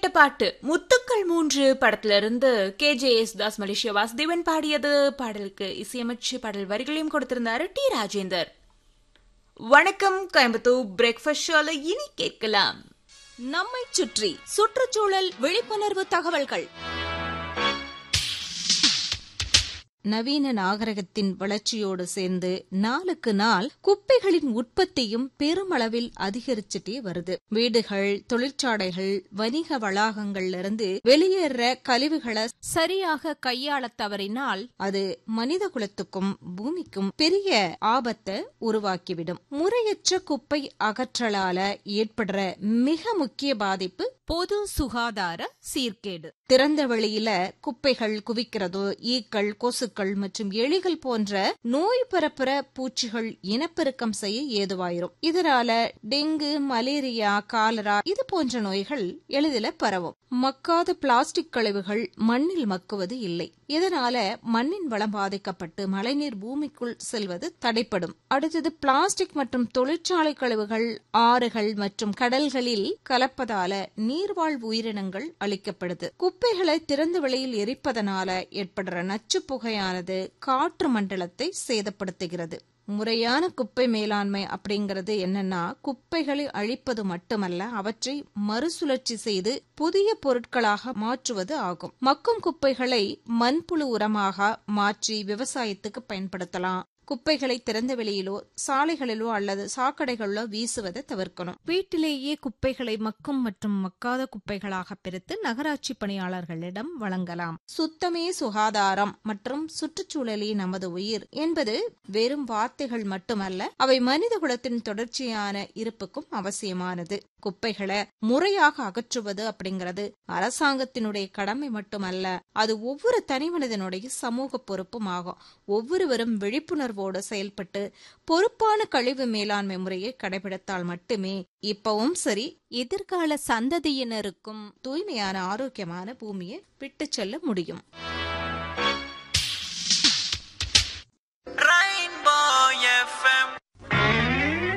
பாட்டு முத்துக்கள் மூன்று படத்திலிருந்து K J S Das Malaysia Vasudevan பாடியது பாடலுக்கு இசையமைச்சு பாடல் வரிகளையும் கொடுத்திருந்தாரு டி ராஜேந்தர் வணக்கம் கோயம்புத்தூர் பிரேக்ஃபாஸ்ட் ஷோல இனி கேட்கலாம் நம்மை சுற்றி சுற்றுச்சூழல் விழிப்புணர்வு தகவல்கள் நவீன நாகரிகத்தின் வளர்ச்சியோடு சேர்ந்து நாளுக்கு நாள் குப்பைகளின் உற்பத்தியும் பெருமளவில் அதிகரிச்சுட்டே வருது வீடுகள் தொழிற்சாலைகள் வணிக வளாகங்கள்ல இருந்து வெளியேற கழிவுகளை சரியாக கையாள தவறினால் அது மனித குலத்துக்கும் பூமிக்கும் பெரிய ஆபத்தை உருவாக்கிவிடும் முறையற்ற குப்பை அகற்றலால ஏற்படுற மிக முக்கிய பாதிப்பு பொது சுகாதார சீர்கேடு திறந்த வெளியில குப்பைகள் குவிக்கிறதோ ஈக்கள் கொசுக்கள் மற்றும் எலிகள் போன்ற நோய் பரப்புற பூச்சிகள் இனப்பெருக்கம் செய்ய ஏதுவாயிரும் இதனால டெங்கு மலேரியா காலரா இது போன்ற நோய்கள் எளிதில பரவும் மக்காத பிளாஸ்டிக் கழிவுகள் மண்ணில் மக்குவது இல்லை இதனால மண்ணின் வளம் பாதிக்கப்பட்டு மழைநீர் பூமிக்குள் செல்வது தடைப்படும் அடுத்தது பிளாஸ்டிக் மற்றும் தொழிற்சாலை கழிவுகள் ஆறுகள் மற்றும் கடல்களில் கலப்பதால நீர்வாழ் உயிரினங்கள் அளிக்கப்படுது குப்பைகளை திறந்த வெளியில் எரிப்பதனால ஏற்படுற நச்சு புகையானது காற்று மண்டலத்தை சேதப்படுத்துகிறது முறையான குப்பை மேலாண்மை அப்படிங்கிறது என்னன்னா குப்பைகளை அழிப்பது மட்டுமல்ல அவற்றை மறுசுழற்சி செய்து புதிய பொருட்களாக மாற்றுவது ஆகும் மக்கும் குப்பைகளை மண்புழு உரமாக மாற்றி விவசாயத்துக்கு பயன்படுத்தலாம் குப்பைகளை திறந்த வெளியிலோ சாலைகளிலோ அல்லது சாக்கடைகளிலோ வீசுவதை தவிர்க்கணும் வீட்டிலேயே குப்பைகளை மக்கும் மற்றும் மக்காத குப்பைகளாக பிரித்து நகராட்சி பணியாளர்களிடம் வழங்கலாம் சுத்தமே சுகாதாரம் மற்றும் சுற்றுச்சூழலே நமது உயிர் என்பது வெறும் வார்த்தைகள் மட்டுமல்ல அவை மனித குலத்தின் தொடர்ச்சியான இருப்புக்கும் அவசியமானது குப்பைகளை முறையாக அகற்றுவது அப்படிங்கிறது அரசாங்கத்தினுடைய கடமை மட்டுமல்ல அது ஒவ்வொரு தனிமனிதனுடைய சமூக பொறுப்பும் ஆகும் ஒவ்வொருவரும் விழிப்புணர்வோடு செயல்பட்டு பொறுப்பான கழிவு மேலாண்மை முறையை கடைபிடித்தால் மட்டுமே இப்பவும் சரி எதிர்கால சந்ததியினருக்கும் தூய்மையான ஆரோக்கியமான பூமியை விட்டு செல்ல முடியும்